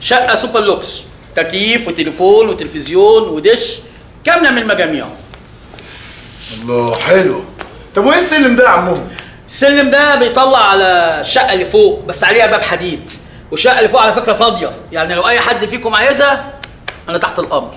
شقه سوبر لوكس تكييف وتليفون وتلفزيون ودش كامله من المجاميع الله حلو طب وايه السلم ده يا عمهم السلم ده بيطلع على الشقه اللي فوق بس عليها باب حديد والشقه اللي فوق على فكره فاضيه يعني لو اي حد فيكم عايزها انا تحت الامر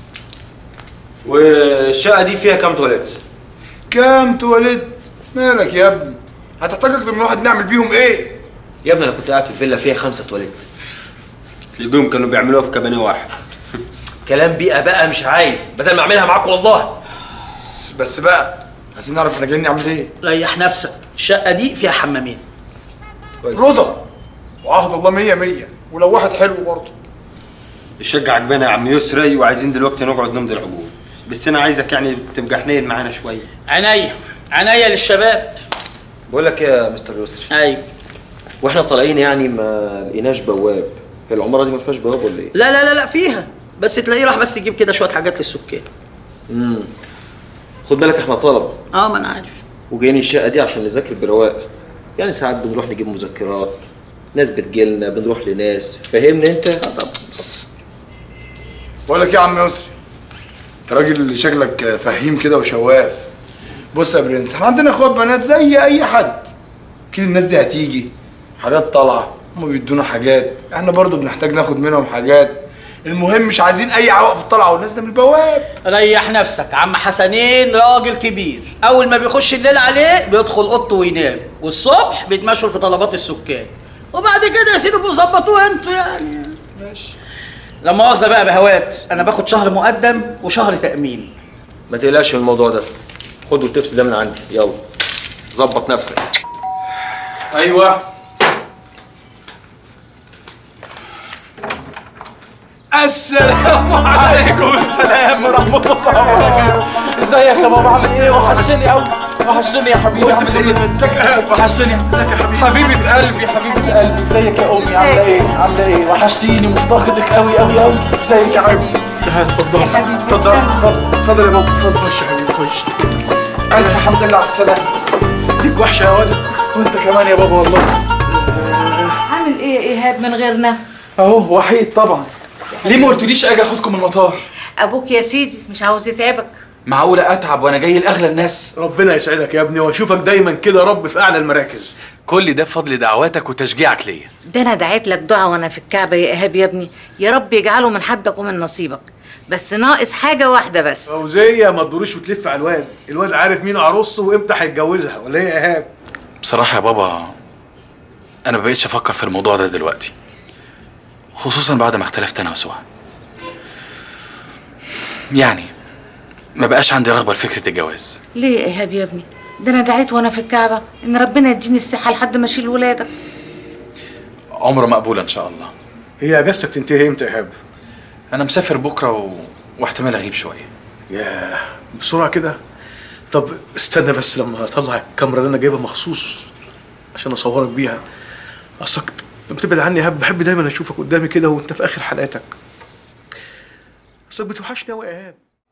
والشقه دي فيها كام تواليت كام تواليت مالك يا ابني هتحتاج اكتر من واحد نعمل بيهم ايه يا ابني انا كنت قاعد في فيلا فيها خمسة تواليت تلاقيهم كانوا بيعملوها في كابانيه واحد كلام بيئه بقى مش عايز بدل ما اعملها معاك والله بس بقى عايزين نعرف احنا جايين نعمل ايه ريح نفسك الشقه دي فيها حمامين كويس رضا وعهد الله مية مية ولو واحد حلو برضه الشقه عجبانا يا عم يسري وعايزين دلوقتي نقعد نمضي العقود بس انا عايزك يعني تبقى حنين معانا شويه عينيا عينيا للشباب بقول لك يا مستر يسري ايوه واحنا طالعين يعني ما لقيناش بواب هي العماره دي ما فيهاش بواب ولا ايه؟ لا لا لا لا فيها بس تلاقيه راح بس يجيب كده شويه حاجات للسكان امم خد بالك احنا طلب اه ما انا عارف وجايين الشقه دي عشان نذاكر برواقه يعني ساعات بنروح نجيب مذكرات ناس بتجيلنا بنروح لناس فاهمني انت؟ اه طبعا بقول لك ايه يا عم يسري انت راجل شكلك فهيم كده وشواف بص يا برنس احنا عندنا اخوات بنات زي اي حد اكيد الناس دي هتيجي حاجات طالعه هما بيدونا حاجات احنا برضو بنحتاج ناخد منهم حاجات المهم مش عايزين اي عوق في الطلعه والناس ده من البواب ريح نفسك عم حسنين راجل كبير اول ما بيخش الليل عليه بيدخل اوضته وينام والصبح بيتمشوا في طلبات السكان وبعد كده يا سيدي بيظبطوه انتوا يعني ماشي لا مؤاخذه بقى بهوات انا باخد شهر مقدم وشهر تامين ما تقلقش من الموضوع ده خد التبس ده من عندي يلا ظبط نفسك ايوه السلام عليكم السلام ورحمة الله وبركاته ازيك يا بابا عامل ايه وحشني قوي وحشني يا حبيبي عامل ايه ازيك يا وحشني ازيك يا حبيبي حبيبة قلبي حبيبة قلبي ازيك يا امي عامله ايه عامله ايه وحشتيني مفتقدك قوي قوي قوي ازيك يا حبيبتي تعال اتفضل اتفضل اتفضل اتفضل يا بابا اتفضل خش يا حبيبي خش الف حمد لله على السلامه ليك وحشة يا ولد وانت كمان يا بابا والله عامل ايه يا ايهاب من غيرنا اهو وحيد طبعا ليه ما قلتليش اجي اخدكم من المطار ابوك يا سيدي مش عاوز يتعبك معقوله اتعب وانا جاي لاغلى الناس ربنا يسعدك يا ابني واشوفك دايما كده يا رب في اعلى المراكز كل ده بفضل دعواتك وتشجيعك ليا ده انا دعيت لك دعاء وانا في الكعبه يا ايهاب يا ابني يا رب يجعله من حدك ومن نصيبك بس ناقص حاجه واحده بس فوزية ما تدوريش وتلف على الواد الواد عارف مين عروسته وامتى هيتجوزها ولا ايه يا ايهاب بصراحة يا بابا أنا ما بقتش أفكر في الموضوع ده دلوقتي خصوصا بعد ما اختلفت أنا وسهى يعني ما بقاش عندي رغبة لفكرة الجواز ليه يا ايهاب يا ابني ده انا دعيت وانا في الكعبه ان ربنا يديني الصحه لحد ما اشيل ولادك عمره مقبولة إن شاء الله هي اجازتك تنتهي امتى يا ايهاب أنا مسافر بكرة و... واحتمال أغيب شوية ياه بسرعه كده طب استنى بس لما اطلع الكاميرا اللي انا جايبها مخصوص عشان اصورك بيها اصلك لما تبعد عني يا ايهاب بحب دايما اشوفك قدامي كده وانت في اخر حلقاتك اصلك بتوحشني قوي يا ايهاب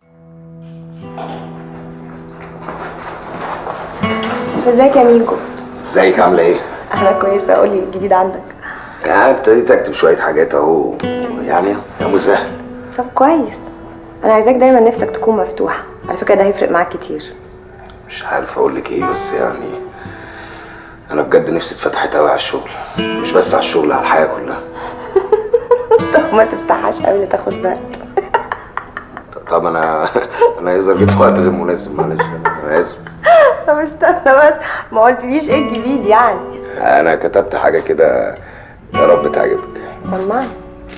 ازيك يا ميكو ازيك عامله ايه؟ انا كويسه قولي الجديد عندك يعني ابتديت اكتب شويه حاجات اهو يعني يا مسهل طب كويس انا عايزاك دايما نفسك تكون مفتوحه على فكره ده هيفرق معاك كتير مش عارف اقول لك ايه بس يعني انا بجد نفسي اتفتحت قوي على الشغل مش بس على الشغل على الحياه كلها طب ما تفتحهاش قوي لا تاخد بالك طب انا انا يظهر جيت في وقت غير مناسب معلش انا اسف طب استنى بس ما قلتليش ايه الجديد يعني انا كتبت حاجه كده يا رب تعجبك سمعني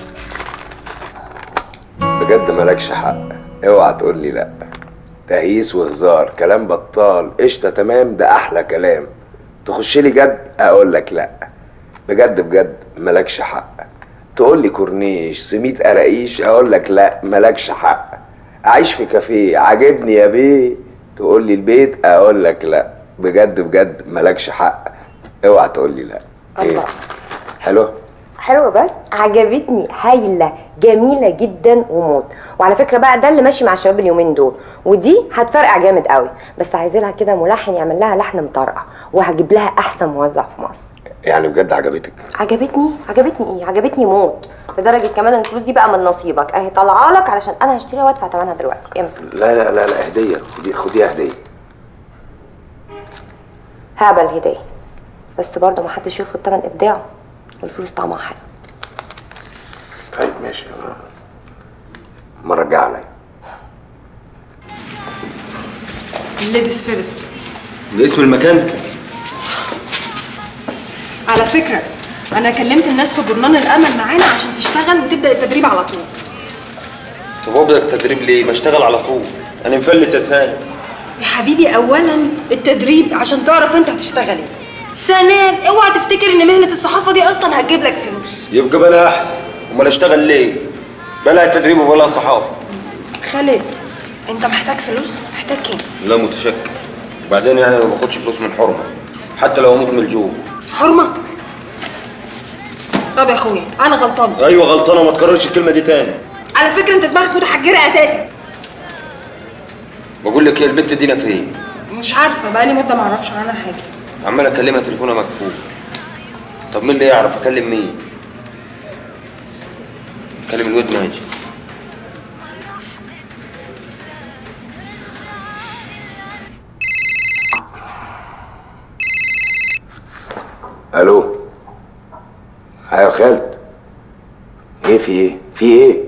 بجد مالكش حق اوعى تقول لي لا تهييس وهزار كلام بطال قشطه تمام ده احلى كلام تخش لي جد اقول لك لا بجد بجد مالكش حق تقول لي كورنيش سميت قراقيش اقول لك لا مالكش حق اعيش في كافيه عاجبني يا بيه تقول لي البيت اقول لك لا بجد بجد مالكش حق اوعى تقول لي لا الله حلو حلوه بس عجبتني هايله جميله جدا وموت وعلى فكره بقى ده اللي ماشي مع الشباب اليومين دول ودي هتفرقع جامد قوي بس عايزه لها كده ملحن يعمل لها لحن مطرقع وهجيب لها احسن موزع في مصر يعني بجد عجبتك عجبتني عجبتني ايه عجبتني موت لدرجه كمان ان الفلوس دي بقى من نصيبك اهي طالعه لك علشان انا هشتريها وادفع ثمنها دلوقتي امسك لا لا لا لا هديه خدي خديها هديه هقبل هديه بس برضه ما حدش يرفض ثمن ابداعه والفلوس طعمها حلو طيب ماشي ما رجع عليا ليديز فيرست ده اسم المكان على فكرة أنا كلمت الناس في جرنان الأمل معانا عشان تشتغل وتبدأ التدريب على طول طب هو بدك تدريب ليه؟ ما اشتغل على طول انا مفلس يا سهام يا حبيبي أولا التدريب عشان تعرف أنت هتشتغل إيه ثانيا اوعى تفتكر ان مهنة الصحافة دي أصلا هتجيب لك فلوس يبقى بلا احسن امال اشتغل ليه؟ بلا تدريب وبلا صحافه خالد أنت محتاج فلوس؟ محتاج كام؟ لا متشكر وبعدين يعني انا ما باخدش فلوس من حرمه حتى لو اموت من الجوع حرمة طب يا أخويا أنا غلطانة ايوه غلطانه وما تكررش الكلمه دي تاني على فكرة أنت دماغك متحجرة أساسا بقول لك هي البت دينا فين؟ مش عارفة بقالي مدة معرفش عنها حاجة عمال اكلمها تليفونها مقفول طب مين اللي يعرف اكلم مين؟ اكلم الواد ماجد الو ايوه يا خالد ايه في ايه في ايه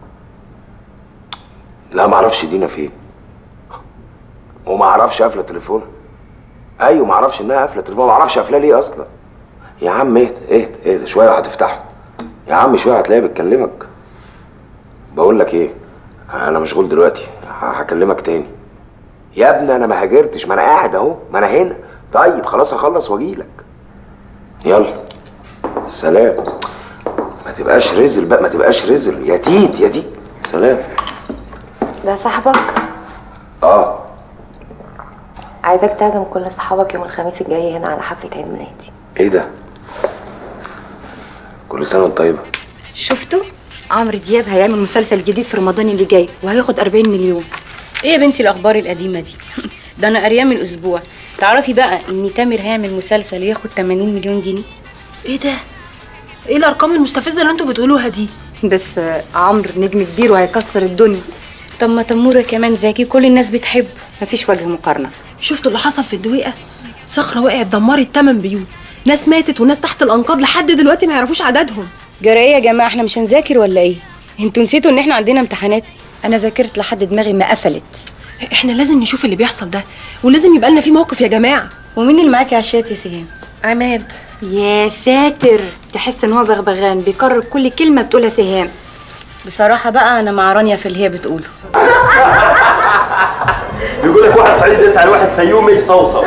لا ما اعرفش دينا فين وما اعرفش قافله تليفون ايوه ما اعرفش انها قافله تليفون ما اعرفش قافله ليه اصلا يا عم اهدى اهدى اهدى شويه وهتفتحه يا عم شويه هتلاقيها بتكلمك بقول لك ايه انا مشغول دلوقتي ه- هكلمك تاني يا ابني انا ما هاجرتش ما انا قاعد اهو ما انا هنا طيب خلاص هخلص واجيلك يلا سلام ما تبقاش رزل بقى ما تبقاش رزل يا تيت يا تيت سلام ده صاحبك اه عايزاك تعزم كل اصحابك يوم الخميس الجاي هنا على حفله عيد ميلادي ايه ده كل سنه وانت طيبه شفتوا عمرو دياب هيعمل مسلسل جديد في رمضان اللي جاي وهياخد 40 مليون ايه يا بنتي الاخبار القديمه دي ده انا قاريه من اسبوع تعرفي بقى ان تامر هيعمل مسلسل ياخد 80 مليون جنيه ايه ده ايه الارقام المستفزه اللي انتوا بتقولوها دي بس آه، عمرو نجم كبير وهيكسر الدنيا طب ما تموره كمان زكي كل الناس بتحبه مفيش وجه مقارنه شفتوا اللي حصل في الدويقه صخره وقعت دمرت تمن بيوت ناس ماتت وناس تحت الانقاض لحد دلوقتي ما يعرفوش عددهم جرى ايه يا جماعه احنا مش هنذاكر ولا ايه انتوا نسيتوا ان احنا عندنا امتحانات انا ذاكرت لحد دماغي ما قفلت احنا لازم نشوف اللي بيحصل ده ولازم يبقى لنا فيه موقف يا جماعه ومين اللي معاكي على الشات يا سهام عماد يا ساتر تحس ان هو بغبغان بيكرر كل كلمه بتقولها سهام بصراحه بقى انا مع رانيا في اللي هي بتقوله بيقول لك واحد صعيدي يسعى لواحد فيومي يصوصو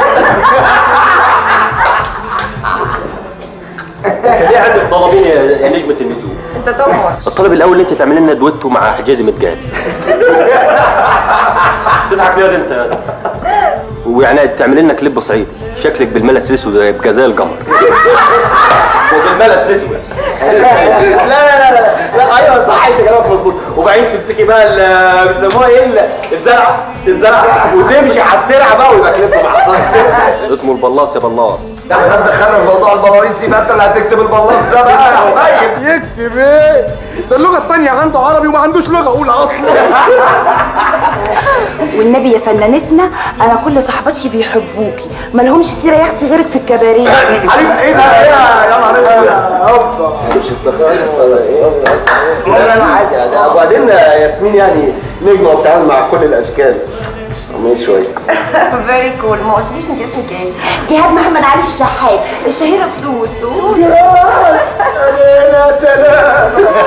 انت ليه عندك طلبين يا يا نجمة النجوم؟ انت تؤمر الطلب الاول انت تعمل لنا دويتو مع حجازي متجاب تضحك ليه يا انت ويعني تعمل لنا كليب صعيدي شكلك بالملس الاسود يبقى زي القمر وبالملس الاسود لا لا لا لا لا ايوه صح انت كلامك مظبوط وبعدين تمسكي بقى ال- بيسموها ايه ال- الزرعه الزرعه وتمشي على الترعه بقى ويبقى كليب مع صح اسمه البلاص يا بلاص ده احنا دخلنا في موضوع البلاويز يبقى انت اللي هتكتب البلاص ده بقى يا حبايب يكتب ايه؟ ده اللغة التانية عنده عربي وما عندوش لغة أولى أصلا والنبي يا فنانتنا انا كل صحباتي بيحبوكي ما لهمش سيره يا اختي غيرك في الكباريه حبيبي ايه ده ايه يا يا نهار اسود مش اتفقنا ولا ايه لا لا لا عادي عادي وبعدين ياسمين يعني نجمه وبتتعامل مع كل الاشكال عمال شويه فيري كول ما قلتليش انت اسمك ايه جهاد محمد علي الشحات الشهيره بسوسو يا سلام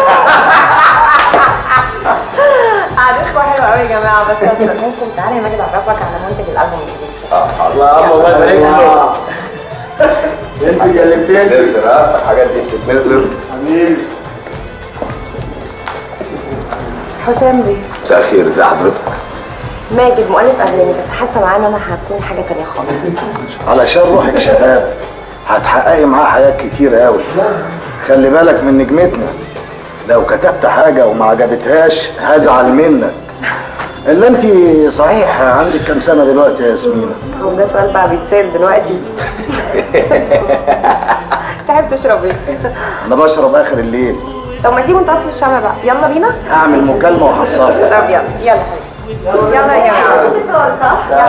قعدتكم حلوه قوي يا جماعه بس استاذنكم تعالى يا ماجد اعرفك على منتج الالبوم الجديد الله يا عم الله يبارك لك انت كلمتني نزل ها الحاجات دي تتنزل حبيبي حسام بيه مساء الخير ازي حضرتك ماجد مؤلف اغاني بس حاسه معاه ان انا هكون حاجه تانية خالص علشان روحك شباب هتحققي معاه حاجات كتير قوي خلي بالك من نجمتنا لو كتبت حاجة وما عجبتهاش هزعل منك الا انت صحيح عندك كام سنة دلوقتي يا ياسمينة هو ده سؤال بقى بيتسال دلوقتي تحب تشرب ايه انا بشرب اخر الليل طب ما تيجوا نطفي الشمع بقى يلا بينا اعمل مكالمه وحصلها طب يلا يلا حبيبي يلا يا جماعه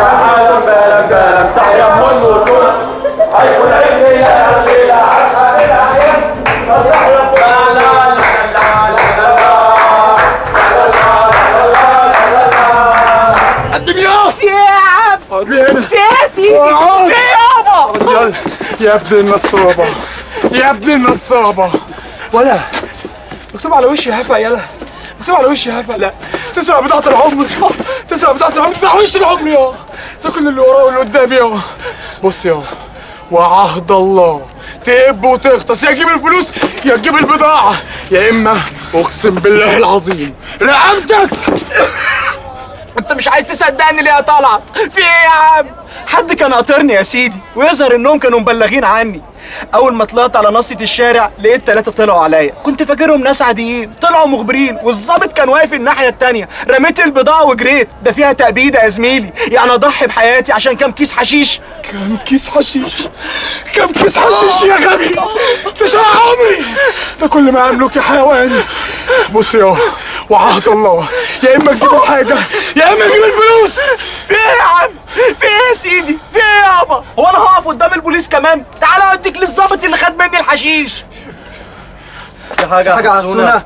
الدمياط في ايه يا عم؟ في هنا في ايه يا سيدي؟ في ايه يابا؟ يا ابن النصابة يا ابن النصابة ولا مكتوب على وشي هفا يلا مكتوب على وشي هفا لا تسرق بضاعة العمر تسرق بضاعة العمر بتاع وش العمر يا ده كل اللي وراه واللي قدامي يا بص يا وعهد الله تقب وتغطس يا تجيب الفلوس يا تجيب البضاعة يا إما أقسم بالله العظيم رقبتك انت مش عايز تصدقني ليه يا طلعت؟ في ايه يا عم؟ حد كان قاطرني يا سيدي ويظهر انهم كانوا مبلغين عني اول ما طلعت على ناصية الشارع لقيت ثلاثة طلعوا عليا كنت فاكرهم ناس عاديين طلعوا مخبرين والظابط كان واقف الناحية التانية رميت البضاعة وجريت ده فيها تأبيدة يا زميلي يعني اضحي بحياتي عشان كام كيس حشيش كام كيس حشيش كام كيس حشيش يا غبي تشع عمري ده كل ما املك يا حيوان بص يا وعهد الله يا اما تجيب الحاجه يا اما تجيب الفلوس في ايه يا عم؟ في ايه يا سيدي؟ في ايه يابا؟ هو انا هقف قدام البوليس كمان؟ تعالى اوديك للظابط اللي خد مني الحشيش في حاجة حاجة عسولة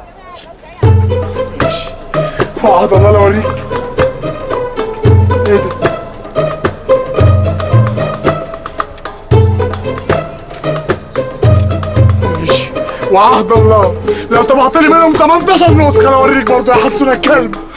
وعهد الله لو اوريك ايه ده ماشي وعهد الله لو طبعت لي منهم 18 نسخه انا اوريك برضه يا حسون الكلب